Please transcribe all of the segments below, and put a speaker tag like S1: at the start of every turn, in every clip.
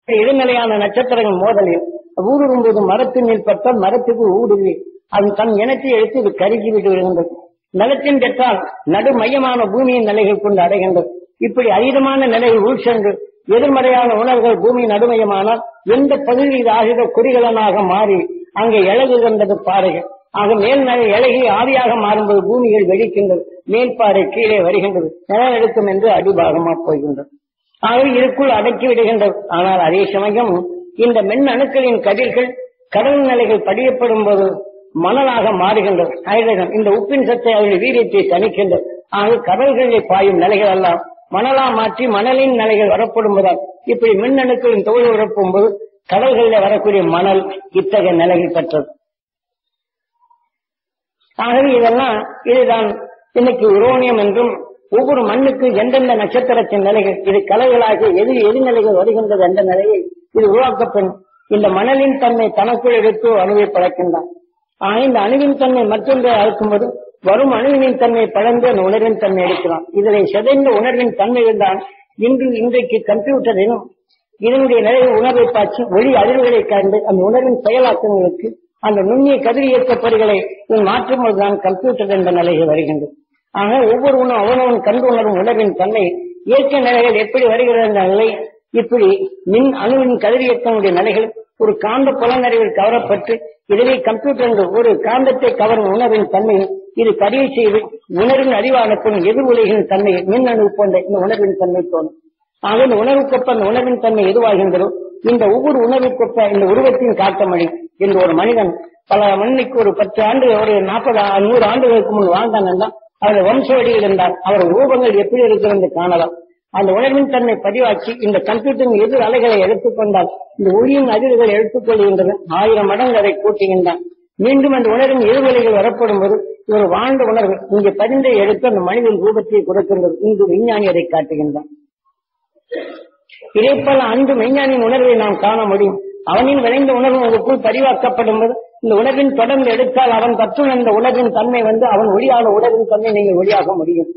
S1: இடைநிலையான நட்சத்திரங்கள் மோதலில் ஊடுரும்போது மரத்தின் மேல் பட்டால் மரத்துக்கு ஊடுருவி அது தன் இனத்தை எடுத்து இது கருகி விட்டு விடுகின்றது நிலத்தின் பெற்றால் நடு மையமான பூமியின் நிலைகள் கொண்டு அடைகின்றது இப்படி அதீதமான நிலையில் உள் சென்று எதிர்மறையான உணர்வுகள் பூமி நடுமையமானால் எந்த பகுதியில் இது ஆகிற குறிகளனாக மாறி அங்கே இழகுகின்றது பாறைகள் ஆக மேல் நிலை இலகி ஆவியாக மாறும்போது பூமிகள் வெடிக்கின்றது மேல்பாறை கீழே வருகின்றது நிலநடுக்கம் என்று அடிபாகமா போகின்றது ஆகவே இதுக்குள் அடக்கி விடுகின்றது ஆனால் அதே சமயம் இந்த மென் அணுக்களின் கதிர்கள் கடல் நிலைகள் படியப்படும் போது மணலாக மாறுகின்றது ஹைட்ரஜன் இந்த உப்பின் சத்தை அவர்கள் வீரியத்தை தணிக்கின்றது ஆக கடல்களில் பாயும் நிலைகள் எல்லாம் மணலா மாற்றி மணலின் நிலைகள் வரப்படும்போதால் இப்படி மின்னணுக்களின் தொழில் உறப்பும் போது கடல்களில் வரக்கூடிய மணல் இத்தகைய நிலைகள் பெற்றது ஆகவே இதெல்லாம் இதுதான் இன்னைக்கு உரோனியம் என்றும் ஒவ்வொரு மண்ணுக்கு எந்தெந்த நட்சத்திரத்தின் நிலைகள் இது கலைகளாக எது எதிர்நிலைகள் வருகின்றது என்ற நிலையை இது உருவாக்கப்படும் இந்த மணலின் தன்மை தனக்குள் எடுத்து அணுவை பழக்கின்றான் ஆக இந்த அணுவின் தன்மை மற்றொன்றை அழுக்கும்போது வரும் அணுவின் தன்மை பழந்து அந்த உணர்வின் தன்மை எடுக்கலாம் இதனை சிதைந்த உணர்வின் தன்மைகள் தான் இன்று இன்றைக்கு கம்ப்யூட்டரிலும் இதனுடைய நிலை உணர்வை பாய்ச்சி ஒளி அதிர்வுகளை கண்டு அந்த உணர்வின் செயலாக்கங்களுக்கு அந்த நுண்ணிய கதிர் இயக்க பொறிகளை மாற்றும் போதுதான் கம்ப்யூட்டர் என்ற நிலைகள் வருகின்றது ஆக ஒவ்வொருவனும் அவனவன் கண்டு உணரும் உணர்வின் தன்மை இயற்கை நிலைகள் எப்படி வருகிறது என்ற நிலை இப்படி மின் அணுவின் கதிரியக்கங்களுடைய நிலைகள் ஒரு காந்த புலனறிவில் கவரப்பட்டு இதுவே கம்ப்யூட்டர் என்ற ஒரு காந்தத்தை கவரும் உணர்வின் தன்மை இது பதிவு செய்து உணர்வின் அறிவானத்தின் எதிர் உலகின் தன்மை மின் அணு போன்ற இந்த உணர்வின் தன்மை தோணும் ஆக இந்த உணர்வுக்கொப்ப அந்த உணர்வின் தன்மை எதுவாகின்றதோ இந்த ஒவ்வொரு உணர்வுக்கொப்ப இந்த உருவத்தின் காட்டமொழி என்று ஒரு மனிதன் பல மண்ணிக்கு ஒரு பத்து ஆண்டு ஒரு நாற்பது நூறு ஆண்டுகளுக்கு முன் வாழ்ந்தான் என்றால் அவருடைய வம்சவடியில் இருந்தால் அவர் ரூபங்கள் எப்படி இருக்கிறது காணலாம் அந்த உணர்வின் தன்மை பதிவாக்கி இந்த கம்ப்யூட்டரின் எதிர் அலைகளை எடுத்துக்கொண்டால் இந்த ஒளியின் அதிர்வுகள் எடுத்துக்கொள்கின்றன ஆயிரம் மடங்கு அதை கூட்டுகின்றான் மீண்டும் அந்த உணர்வின் எதிர்வலைகள் வரப்படும் போது ஒரு வாழ்ந்த உணர்வு இங்கே பதிந்தை எடுத்து அந்த மனிதன் ரூபத்தை கொடுக்கின்றது இங்கு விஞ்ஞானி அதை காட்டுகின்றான் இதே போல அன்று மெய்ஞானின் உணர்வை நாம் காண முடியும் அவனின் விளைந்த உணர்வு உங்களுக்குள் பதிவாக்கப்படும் போது இந்த உணர்வின் தொடர்ந்து எடுத்தால் அவன் கற்றுணர்ந்த உணர்வின் தன்மை வந்து அவன் ஒளியான உணர்வின் தன்மை நீங்கள் ஒளியாக முடியும்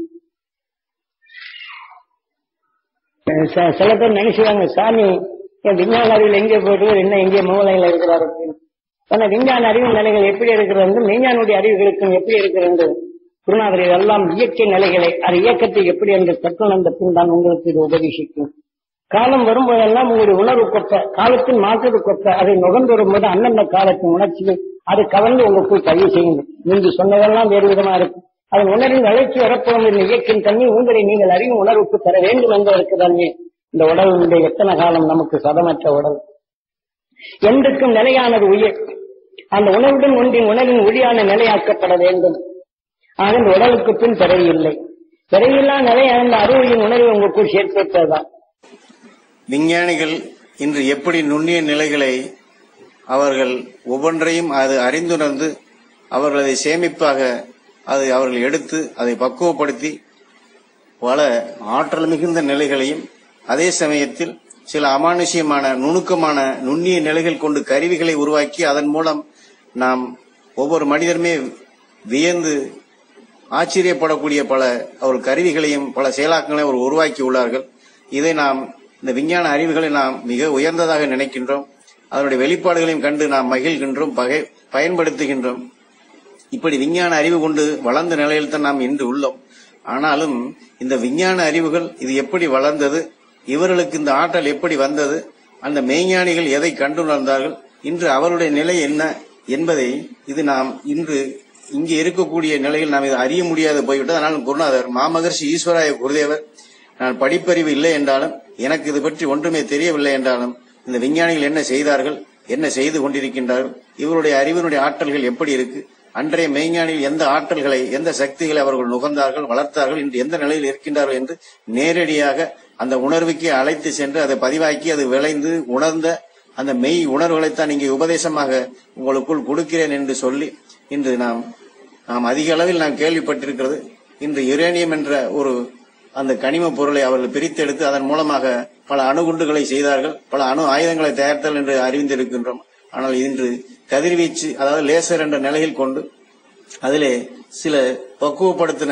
S1: ச- சில பேர் நினைச்சுவாங்க சாமி என் விஞ்ஞான அறிவில் எங்கே போயிட்டு என்ன எங்கே மூலையில இருக்கிறார் அப்படின்னு ஆனா விஞ்ஞான அறிவின் நிலைகள் எப்படி இருக்கிறது மெய்ஞானுடைய அறிவுகளுக்கும் எப்படி இருக்கிறது குருநாதர் எல்லாம் இயற்கை நிலைகளை அது இயக்கத்தை எப்படி என்று கற்றுணர்ந்த பின் தான் உங்களுக்கு இது உபதேசிக்கும் காலம் வரும்போதெல்லாம் உங்களுடைய உணர்வு கொப்ப காலத்தின் மாற்றது கொப்ப அதை நுகர்ந்து வரும்போது அந்தந்த காலத்தின் உணர்ச்சியை அது கலந்து உங்களுக்குள் பதிவு செய்யுங்கள் நீங்க சொன்னதெல்லாம் வேறு விதமா இருக்கும் அதன் உணர்வின் வளர்ச்சி வரப்போகும் இந்த இயக்கின் தன்மை உங்களை நீங்கள் அறியும் உணர்வுக்கு தர வேண்டும் என்பதற்கு தானே இந்த உடலுடைய எத்தனை காலம் நமக்கு சதமற்ற உடல் என்றுக்கும் நிலையானது உயிர் அந்த உணர்வுடன் ஒன்றின் உணர்வின் ஒளியான நிலையாக்கப்பட வேண்டும் ஆக இந்த உடலுக்கு பின் பிறவியில்லை பிறவியில்லா நிலை அந்த அறிவியின் உணர்வை உங்களுக்குள் சேர்ப்பதுதான்
S2: விஞ்ஞானிகள் இன்று எப்படி நுண்ணிய நிலைகளை அவர்கள் ஒவ்வொன்றையும் அது அறிந்துணர்ந்து அவர்கள் அதை சேமிப்பாக அதை அவர்கள் எடுத்து அதை பக்குவப்படுத்தி பல ஆற்றல் மிகுந்த நிலைகளையும் அதே சமயத்தில் சில அமானுஷ்யமான நுணுக்கமான நுண்ணிய நிலைகள் கொண்டு கருவிகளை உருவாக்கி அதன் மூலம் நாம் ஒவ்வொரு மனிதருமே வியந்து ஆச்சரியப்படக்கூடிய பல அவர் கருவிகளையும் பல செயலாக்கங்களையும் அவர் உருவாக்கி உள்ளார்கள் இதை நாம் இந்த விஞ்ஞான அறிவுகளை நாம் மிக உயர்ந்ததாக நினைக்கின்றோம் அதனுடைய வெளிப்பாடுகளையும் கண்டு நாம் மகிழ்கின்றோம் பகை பயன்படுத்துகின்றோம் இப்படி விஞ்ஞான அறிவு கொண்டு வளர்ந்த நிலையில் தான் நாம் இன்று உள்ளோம் ஆனாலும் இந்த விஞ்ஞான அறிவுகள் இது எப்படி வளர்ந்தது இவர்களுக்கு இந்த ஆற்றல் எப்படி வந்தது அந்த மெய்ஞானிகள் எதை கண்டுணர்ந்தார்கள் இன்று அவருடைய நிலை என்ன என்பதை இது நாம் இன்று இங்கே இருக்கக்கூடிய நிலையில் நாம் இதை அறிய முடியாது போய்விட்டது அதனால் குருநாதர் மாமகர்ஷி ஈஸ்வராய குருதேவர் நான் படிப்பறிவு இல்லை என்றாலும் எனக்கு இது பற்றி ஒன்றுமே தெரியவில்லை என்றாலும் இந்த விஞ்ஞானிகள் என்ன செய்தார்கள் என்ன செய்து கொண்டிருக்கின்றார்கள் இவருடைய அறிவினுடைய ஆற்றல்கள் எப்படி இருக்கு அன்றைய மெய்ஞானிகள் எந்த ஆற்றல்களை எந்த சக்திகளை அவர்கள் நுகர்ந்தார்கள் வளர்த்தார்கள் இன்று எந்த நிலையில் இருக்கின்றார்கள் என்று நேரடியாக அந்த உணர்வுக்கே அழைத்து சென்று அதை பதிவாக்கி அது விளைந்து உணர்ந்த அந்த மெய் உணர்வுகளைத்தான் இங்கே உபதேசமாக உங்களுக்குள் கொடுக்கிறேன் என்று சொல்லி இன்று நாம் நாம் அதிக அளவில் நாம் கேள்விப்பட்டிருக்கிறது இன்று யுரேனியம் என்ற ஒரு அந்த கனிம பொருளை அவர்கள் பிரித்தெடுத்து அதன் மூலமாக பல அணுகுண்டுகளை செய்தார்கள் பல அணு ஆயுதங்களை தயாரித்தல் என்று அறிந்திருக்கின்றோம் ஆனால் இன்று கதிர்வீச்சு அதாவது லேசர் என்ற நிலையில் கொண்டு அதிலே சில பக்குவப்படுத்தின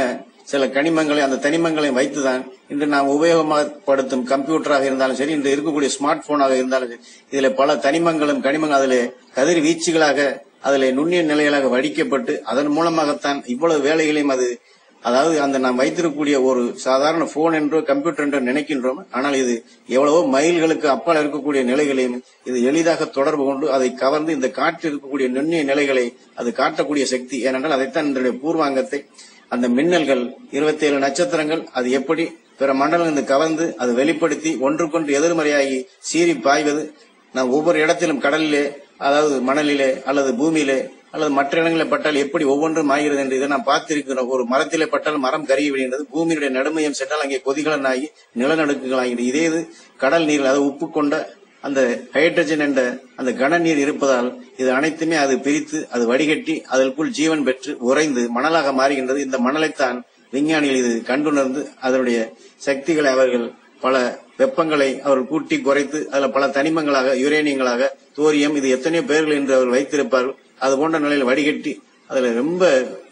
S2: சில கனிமங்களை அந்த தனிமங்களை வைத்துதான் இன்று நாம் உபயோகப்படுத்தும் கம்ப்யூட்டராக இருந்தாலும் சரி இன்று இருக்கக்கூடிய ஸ்மார்ட் போனாக இருந்தாலும் சரி இதுல பல தனிமங்களும் கனிமங்கள் அதிலே கதிர் வீச்சுகளாக அதிலே நுண்ணிய நிலைகளாக வடிக்கப்பட்டு அதன் மூலமாகத்தான் இவ்வளவு வேலைகளையும் அது அதாவது அந்த நாம் வைத்திருக்கக்கூடிய ஒரு சாதாரண போன் என்றோ கம்ப்யூட்டர் என்றோ நினைக்கின்றோம் ஆனால் இது எவ்வளவோ மைல்களுக்கு அப்பால் இருக்கக்கூடிய நிலைகளையும் இது எளிதாக தொடர்பு கொண்டு அதை கவர்ந்து இந்த காற்றில் இருக்கக்கூடிய நுண்ணிய நிலைகளை அது காட்டக்கூடிய சக்தி ஏனென்றால் அதைத்தான் இதனுடைய பூர்வாங்கத்தை அந்த மின்னல்கள் இருபத்தி ஏழு நட்சத்திரங்கள் அது எப்படி பிற மண்டலங்கள் கவர்ந்து அது வெளிப்படுத்தி ஒன்றுக்கொன்று எதிர்மறையாகி சீறி பாய்வது நாம் ஒவ்வொரு இடத்திலும் கடலிலே அதாவது மணலிலே அல்லது பூமியிலே அல்லது மற்ற இடங்களில் பட்டால் எப்படி ஒவ்வொன்றும் ஆகிறது என்று இதை நாம் பார்த்திருக்கிறோம் ஒரு மரத்திலே பட்டால் மரம் கருகி விடுகின்றது பூமியினுடைய நடுமையம் சென்றால் அங்கே கொதிகலன் ஆகி நிலநடுக்குகள் ஆகிறது இதே இது கடல் நீர் அதாவது உப்பு கொண்ட அந்த ஹைட்ரஜன் என்ற அந்த கன நீர் இருப்பதால் இது அனைத்துமே அது பிரித்து அது வடிகட்டி அதற்குள் ஜீவன் பெற்று உறைந்து மணலாக மாறுகின்றது இந்த மணலைத்தான் விஞ்ஞானிகள் இது கண்டுணர்ந்து அதனுடைய சக்திகளை அவர்கள் பல வெப்பங்களை அவர்கள் கூட்டி குறைத்து அதுல பல தனிமங்களாக யுரேனியங்களாக தோரியம் இது எத்தனையோ பெயர்கள் என்று அவர் வைத்திருப்பார்கள் அது போன்ற நிலையில் வடிகட்டி அதுல ரொம்ப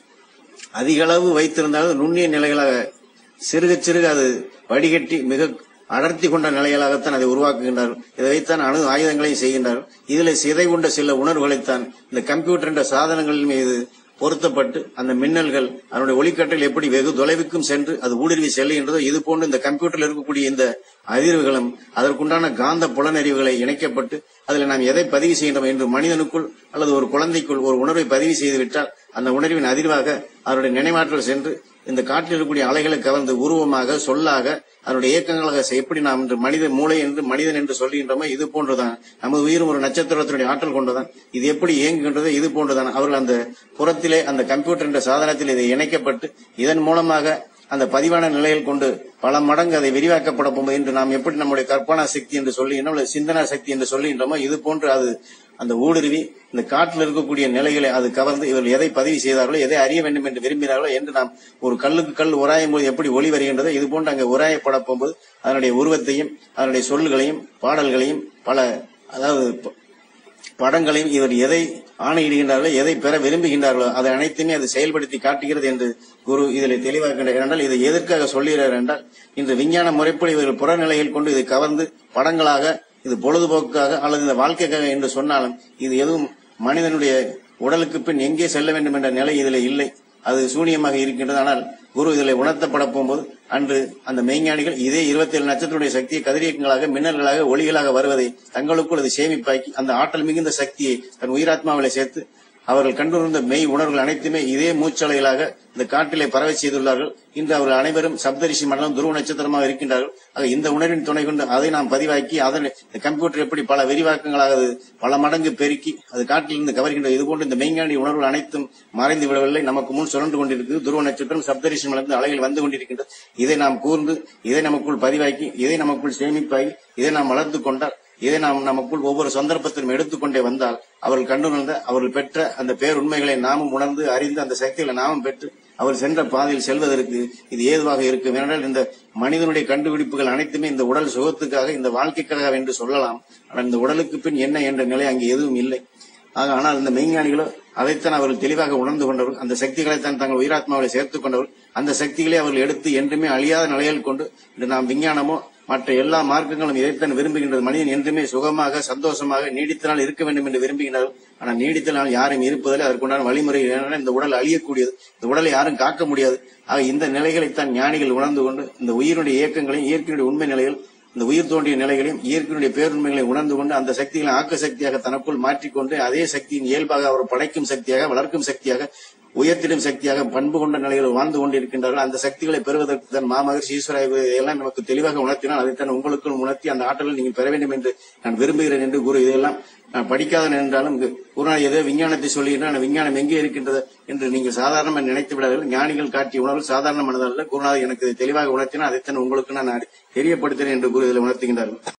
S2: அதிக அளவு வைத்திருந்தாலும் நுண்ணிய நிலைகளாக சிறுக சிறுக அது வடிகட்டி மிக அடர்த்தி கொண்ட நிலைகளாகத்தான் அதை உருவாக்குகின்றார்கள் இதை வைத்தான் அணு ஆயுதங்களையும் செய்கின்றார்கள் இதில் சிதை கொண்ட சில உணர்வுகளைத்தான் இந்த கம்ப்யூட்டர் என்ற சாதனங்களின் மீது பொருத்தப்பட்டு அந்த மின்னல்கள் அதனுடைய ஒளிக்கட்டில் எப்படி வெகு தொலைவுக்கும் சென்று அது ஊடுருவி செல்லுகின்றதோ இது போன்று இந்த கம்ப்யூட்டரில் இருக்கக்கூடிய இந்த அதிர்வுகளும் அதற்குண்டான காந்த புலனறிவுகளை இணைக்கப்பட்டு அதில் நாம் எதை பதிவு செய்கின்றோம் என்று மனிதனுக்குள் அல்லது ஒரு குழந்தைக்குள் ஒரு உணர்வை பதிவு செய்துவிட்டால் அந்த உணர்வின் அதிர்வாக அவருடைய நினைவாற்றல் சென்று இந்த காற்றில் இருக்கக்கூடிய அலைகளை கவர்ந்து உருவமாக சொல்லாக அதனுடைய இயக்கங்களாக எப்படி நாம் இன்று மனித மூளை என்று மனிதன் என்று சொல்லுகின்றோமோ இது போன்றுதான் நமது உயிரும் ஒரு நட்சத்திரத்தினுடைய ஆற்றல் கொண்டுதான் இது எப்படி இயங்குகின்றதோ இது போன்றுதான் அவர்கள் அந்த புறத்திலே அந்த கம்ப்யூட்டர் என்ற சாதனத்தில் இதை இணைக்கப்பட்டு இதன் மூலமாக அந்த பதிவான நிலையில் கொண்டு பல மடங்கு அதை விரிவாக்கப்பட போகும்போது இன்று நாம் எப்படி நம்முடைய கற்பனா சக்தி என்று சொல்லுகின்றோம் அல்லது சிந்தனா சக்தி என்று சொல்லுகின்றோமோ இது போன்று அது அந்த ஊடுருவி இந்த காட்டில் இருக்கக்கூடிய நிலைகளை அது கவர்ந்து இவர்கள் எதை பதிவு செய்தார்களோ எதை அறிய வேண்டும் என்று விரும்பினார்களோ என்று நாம் ஒரு கல்லுக்கு கல் உராயும் போது எப்படி ஒளி வருகின்றதோ இது போன்று அங்கே உராயப்பட போகும்போது அதனுடைய உருவத்தையும் அதனுடைய சொல்களையும் பாடல்களையும் பல அதாவது ப- படங்களையும் இவர் எதை ஆணையிடுகின்றார்களோ எதை பெற விரும்புகின்றார்களோ அதை அனைத்துமே அது செயல்படுத்தி காட்டுகிறது என்று குரு இதில் தெளிவாக்கின்றார் என்றால் இதை எதற்காக சொல்லுகிறார் என்றால் இன்று விஞ்ஞான முறைப்படி இவர்கள் புறநிலையில் கொண்டு இதை கவர்ந்து படங்களாக இது பொழுதுபோக்காக அல்லது இந்த வாழ்க்கைக்காக என்று சொன்னாலும் இது எதுவும் மனிதனுடைய உடலுக்கு பின் எங்கே செல்ல வேண்டும் என்ற நிலை இதில் இல்லை அது சூனியமாக இருக்கின்றது ஆனால் குரு இதில் உணர்த்தப்பட போகும்போது அன்று அந்த மெய்ஞானிகள் இதே இருபத்தி ஏழு நட்சத்திரத்துடைய சக்தியை கதிரியக்கங்களாக மின்னல்களாக ஒளிகளாக வருவதை தங்களுக்குள் அது சேமிப்பாக்கி அந்த ஆற்றல் மிகுந்த சக்தியை தன் உயிராத்மாவிலே சேர்த்து அவர்கள் கண்டுணர்ந்த மெய் உணர்வுகள் அனைத்துமே இதே மூச்சலைகளாக இந்த காட்டிலே பரவ செய்துள்ளார்கள் இன்று அவர்கள் அனைவரும் சப்தரிஷி மண்டலம் துருவ நட்சத்திரமாக இருக்கின்றார்கள் ஆக இந்த உணர்வின் துணை கொண்டு அதை நாம் பதிவாக்கி அதனை இந்த கம்ப்யூட்டர் எப்படி பல விரிவாக்கங்களாக அது பல மடங்கு பெருக்கி அது காட்டிலிருந்து கவர்கின்ற இதுபோன்று இந்த மெய்ஞானி உணர்வுகள் அனைத்தும் மறைந்து விடவில்லை நமக்கு முன் சுழன்று கொண்டிருக்கு துருவ நட்சத்திரம் சப்தரிஷி மலர்ந்து அலைகள் வந்து கொண்டிருக்கின்றது இதை நாம் கூர்ந்து இதை நமக்குள் பதிவாக்கி இதை நமக்குள் சேமிப்பாகி இதை நாம் வளர்த்து கொண்டால் இதை நாம் நமக்குள் ஒவ்வொரு சந்தர்ப்பத்திலும் எடுத்துக்கொண்டே வந்தால் அவர்கள் கண்டுணர்ந்த அவர்கள் பெற்ற அந்த பேருண்மைகளை நாமும் உணர்ந்து அறிந்து அந்த சக்திகளை நாமும் பெற்று அவர் சென்ற பாதையில் செல்வதற்கு இது ஏதுவாக இருக்கும் ஏனென்றால் இந்த மனிதனுடைய கண்டுபிடிப்புகள் அனைத்துமே இந்த உடல் சுகத்துக்காக இந்த வாழ்க்கைக்காக என்று சொல்லலாம் ஆனால் இந்த உடலுக்கு பின் என்ன என்ற நிலை அங்கே எதுவும் இல்லை ஆக ஆனால் இந்த மெய்ஞானிகளோ அதைத்தான் அவர்கள் தெளிவாக உணர்ந்து கொண்டவர்கள் அந்த சக்திகளைத்தான் தங்கள் உயிராத்மாவை சேர்த்துக் கொண்டவர்கள் அந்த சக்திகளை அவர்கள் எடுத்து என்றுமே அழியாத நிலையில் கொண்டு இன்று நாம் விஞ்ஞானமோ மற்ற எல்லா மார்க்கங்களும் இதைத்தான் விரும்புகின்றது மனிதன் என்றுமே சுகமாக சந்தோஷமாக நீடித்த நாள் இருக்க வேண்டும் என்று விரும்புகிறார்கள் ஆனால் நீடித்த நாள் யாரும் இருப்பதில்லை அதற்குண்டான வழிமுறை ஏனென்றால் இந்த உடல் அழியக்கூடியது இந்த உடலை யாரும் காக்க முடியாது ஆக இந்த நிலைகளைத்தான் ஞானிகள் உணர்ந்து கொண்டு இந்த உயிரினுடைய இயக்கங்களையும் இயற்கையுடைய உண்மை நிலைகள் இந்த உயிர் தோன்றிய நிலைகளையும் இயற்கையுடைய பேருண்மைகளை உணர்ந்து கொண்டு அந்த சக்திகளை ஆக்க சக்தியாக தனக்குள் மாற்றிக்கொண்டு அதே சக்தியின் இயல்பாக அவர் படைக்கும் சக்தியாக வளர்க்கும் சக்தியாக உயர்த்திடும் சக்தியாக பண்பு கொண்ட நிலையில் வாழ்ந்து கொண்டிருக்கின்றார்கள் அந்த சக்திகளை பெறுவதற்கு தான் மாமகர் ஈஸ்வர இதெல்லாம் நமக்கு தெளிவாக உணர்த்தினால் அதைத்தான் உங்களுக்குள் உணர்த்தி அந்த ஆற்றலை நீங்கள் பெற வேண்டும் என்று நான் விரும்புகிறேன் என்று கூறு இதெல்லாம் நான் படிக்காதன் என்றாலும் இங்கு குருநாள் ஏதோ விஞ்ஞானத்தை சொல்லுகின்றால் அந்த விஞ்ஞானம் எங்கே இருக்கின்றது என்று நீங்கள் சாதாரணமாக நினைத்து விடாதீர்கள் ஞானிகள் காட்டிய உணர்வு சாதாரணமானதல்ல குருநாதர் எனக்கு இதை தெளிவாக உணர்த்தினால் அதைத்தான் உங்களுக்கு நான் தெரியப்படுத்துகிறேன் என்று கூறி இதில் உணர்த்துகின்றார்கள்